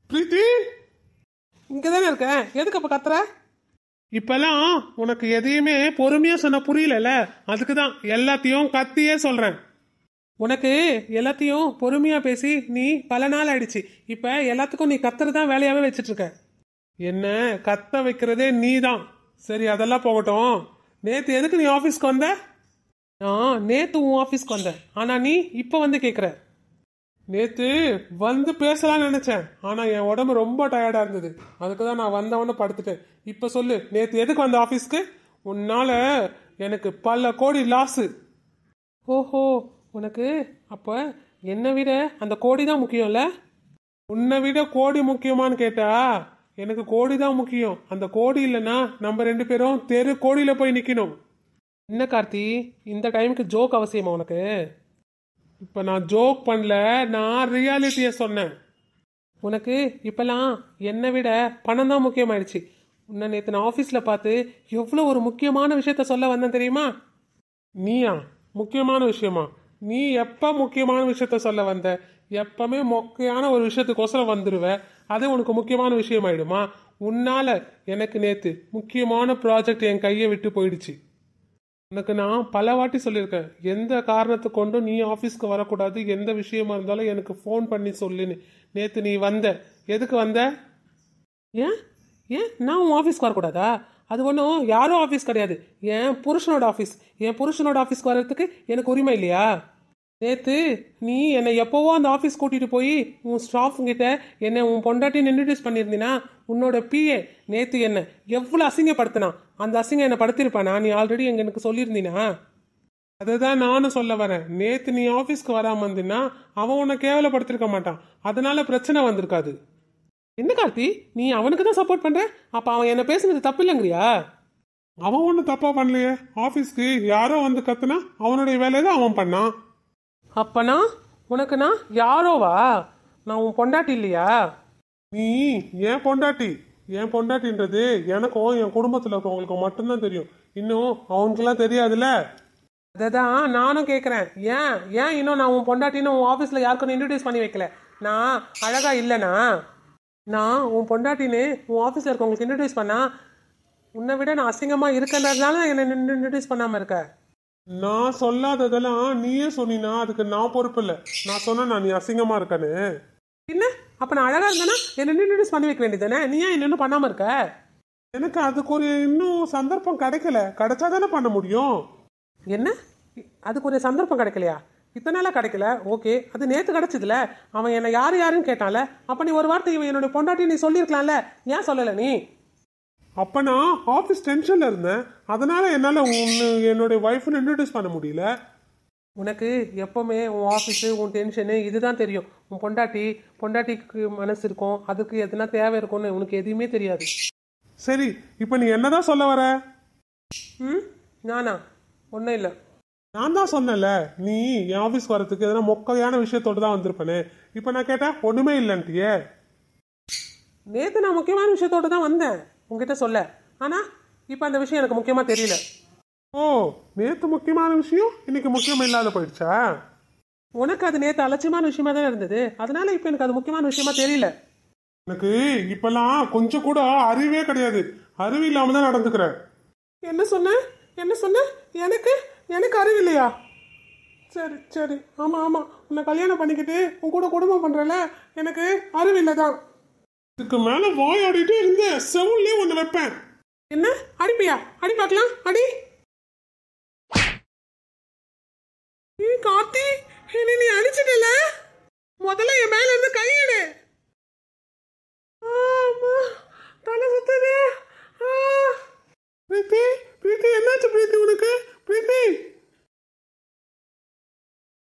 பிரீத்தி இங்கே தானே இருக்கேன் எதுக்கு அப்போ கத்துற இப்பெல்லாம் உனக்கு எதையுமே பொறுமையா சொன்ன புரியலல அதுக்கு தான் எல்லாத்தையும் கத்தியே சொல்றேன் உனக்கு எல்லாத்தையும் பொறுமையாக பேசி நீ பல நாள் ஆயிடுச்சு இப்போ எல்லாத்துக்கும் நீ கத்துறது தான் வேலையாகவே வச்சுட்டு இருக்க என்ன கத்த வைக்கிறதே நீ தான் சரி அதெல்லாம் போகட்டும் நேத்து எதுக்கு நீ ஆபீஸ்க்கு வந்த நான் நேற்று உன் ஆஃபீஸ்க்கு வந்தேன் ஆனால் நீ இப்போ வந்து கேட்குற நேத்து வந்து பேசலாம்னு நினைச்சேன் ஆனா என் உடம்பு ரொம்ப டயர்டா இருந்தது அதுக்கு தான் நான் வந்தவொடனே படுத்துட்டேன் இப்ப சொல்லு நேத்து எதுக்கு வந்த ஆபீஸ்க்கு உன்னால எனக்கு பல கோடி லாஸு ஓஹோ உனக்கு அப்போ என்னை விட அந்த கோடி தான் முக்கியம்ல உன்னை விட கோடி முக்கியமான்னு கேட்டா எனக்கு கோடி தான் முக்கியம் அந்த கோடி இல்லைன்னா நம்ம ரெண்டு பேரும் தெரு கோடியில போய் நிக்கணும் என்ன கார்த்தி இந்த டைமுக்கு ஜோக் அவசியமா உனக்கு இப்ப நான் ஜோக் பண்ணல நான் ரியாலிட்டிய சொன்னேன் உனக்கு இப்பெல்லாம் என்னை விட பணம் தான் முக்கியமாயிடுச்சு உன்னை நேற்று நான் ஆஃபீஸில் பார்த்து எவ்வளோ ஒரு முக்கியமான விஷயத்த சொல்ல வந்தேன் தெரியுமா நீயா முக்கியமான விஷயமா நீ எப்ப முக்கியமான விஷயத்த சொல்ல வந்த எப்பவுமே மொக்கையான ஒரு விஷயத்துக்கோசரம் வந்துருவ அது உனக்கு முக்கியமான விஷயம் ஆயிடுமா உன்னால எனக்கு நேத்து முக்கியமான ப்ராஜெக்ட் என் கையை விட்டு போயிடுச்சு உனக்கு நான் பல வாட்டி சொல்லியிருக்கேன் எந்த காரணத்தை கொண்டும் நீ ஆஃபீஸ்க்கு வரக்கூடாது எந்த விஷயமா இருந்தாலும் எனக்கு ஃபோன் பண்ணி சொல்லுன்னு நேத்து நீ வந்த எதுக்கு வந்த ஏன் ஏன் நான் உன் ஆஃபீஸ்க்கு வரக்கூடாதா அது ஒன்றும் யாரும் ஆஃபீஸ் கிடையாது என் புருஷனோட ஆஃபீஸ் என் புருஷனோட ஆஃபீஸ்க்கு வர்றதுக்கு எனக்கு உரிமை இல்லையா நேற்று நீ என்னை எப்போவோ அந்த ஆஃபீஸ் கூட்டிகிட்டு போய் உன் ஸ்டாஃப்ங்கிட்ட என்னை உன் பொண்டாட்டின்னு இன்ட்ரடியூஸ் பண்ணியிருந்தீனா உன்னோட பிஏ நேற்று என்ன எவ்வளோ அசிங்கப்படுத்தினான் அந்த அசிங்கம் என்னை படுத்திருப்பானா நீ ஆல்ரெடி எங்க எனக்கு சொல்லியிருந்தீனா அதுதான் நானும் சொல்ல வரேன் நேத்து நீ ஆஃபீஸ்க்கு வராம இருந்தீன்னா அவன் உன்னை கேவலப்படுத்திருக்க மாட்டான் அதனால பிரச்சனை வந்திருக்காது என்ன கார்த்தி நீ அவனுக்கு தான் சப்போர்ட் பண்ற அப்போ அவன் என்ன பேசுனது தப்பு இல்லைங்கிறியா அவன் ஒன்றும் தப்பா பண்ணலையே ஆஃபீஸ்க்கு யாரோ வந்து கத்துனா அவனுடைய வேலையை தான் அவன் பண்ணான் அப்பனா உனக்கு நான் யாரோவா நான் உன் பொண்டாட்டி இல்லையா நீ ஏன் பொண்டாட்டி ஏன் பொண்டாட்டின்றது எனக்கும் என் குடும்பத்தில் இருக்கவங்களுக்கு மட்டும்தான் தெரியும் இன்னும் அவனுக்குலாம் தெரியாதுல்ல அதை தான் நானும் கேட்குறேன் ஏன் ஏன் இன்னும் நான் உன் பொண்டாட்டின்னு உன் ஆஃபீஸில் யாருக்கும் இன்ட்ரடியூஸ் பண்ணி வைக்கல நான் அழகா இல்லைனா நான் உன் பொண்டாட்டின்னு உன் ஆஃபீஸில் இருக்கவங்களுக்கு இன்ட்ரடியூஸ் பண்ணா உன்னை விட நான் அசிங்கமாக இருக்கன்றதுனால என்னை இன்ட்ரடியூஸ் பண்ணாமல் இருக்க நான் சொல்லாததெல்லாம் நீயே சொன்னீனா அதுக்கு நான் பொறுப்பு இல்லை நான் சொன்னேன் நீ அசிங்கமா இருக்கன்னு என்ன அப்போ நான் அழகாக இருந்தேன்னா என்னை இன்ட்ரடியூஸ் பண்ணி வைக்க வேண்டியதானே நீ ஏன் இன்னும் பண்ணாமல் இருக்க எனக்கு அதுக்கு ஒரு இன்னும் சந்தர்ப்பம் கிடைக்கல கிடைச்சா தானே பண்ண முடியும் என்ன அதுக்கு ஒரு சந்தர்ப்பம் கிடைக்கலையா இத்தனை நாளாக கிடைக்கல ஓகே அது நேற்று கிடைச்சதுல அவன் என்னை யார் யாருன்னு கேட்டான்ல அப்போ நீ ஒரு வார்த்தை இவன் என்னோட பொண்டாட்டி நீ சொல்லியிருக்கலாம்ல ஏன் சொல்லலை நீ அப்ப நான் ஆஃபீஸ் டென்ஷன்ல இருந்தேன் அதனால என்னால உன்னு என்னுடைய ஒய்ஃப்னு இன்ட்ரடியூஸ் பண்ண முடியல உனக்கு எப்போவுமே உன் ஆஃபீஸு உன் டென்ஷனு இதுதான் தெரியும் உன் பொண்டாட்டி பொண்டாட்டிக்கு மனசு இருக்கும் அதுக்கு எதுனா தேவை இருக்கும்னு உனக்கு எதுவுமே தெரியாது சரி இப்போ நீ என்னதான் சொல்ல வர ம் நானா ஒன்றும் இல்லை நான் தான் சொன்னேன்ல நீ என் ஆஃபீஸ் வரதுக்கு எதனா மொக்கையான விஷயத்தோட தான் வந்திருப்பேனே இப்போ நான் கேட்டேன் ஒண்ணுமே இல்லைன்ட்டியே நேற்று நான் முக்கியமான விஷயத்தோடு தான் வந்தேன் உங்ககிட்ட சொல்ல ஆனால் இப்போ அந்த விஷயம் எனக்கு முக்கியமாக தெரியல ஓ நேத்து முக்கியமான விஷயம் இன்னைக்கு முக்கியம் இல்லாத போயிடுச்சா உனக்கு அது நேற்று அலட்சியமான விஷயமா தான் இருந்தது அதனால இப்போ எனக்கு அது முக்கியமான விஷயமா தெரியல எனக்கு இப்பெல்லாம் கொஞ்சம் கூட அறிவே கிடையாது அறிவு இல்லாம தான் நடந்துக்கிறேன் என்ன சொன்ன என்ன சொன்ன எனக்கு எனக்கு அறிவு இல்லையா சரி சரி ஆமாம் ஆமாம் உன்னை கல்யாணம் பண்ணிக்கிட்டு உன் கூட குடும்பம் பண்ணுறல எனக்கு அறிவு இல்லை தான் இதுக்கு மேல வாயாடிட்டு இருந்த செவுல்லே ஒண்ணு வைப்பேன் என்ன அடிப்பியா அடி பார்க்கலாம் அடி ஏய், கார்த்தி என்ன நீ அடிச்சிட்ட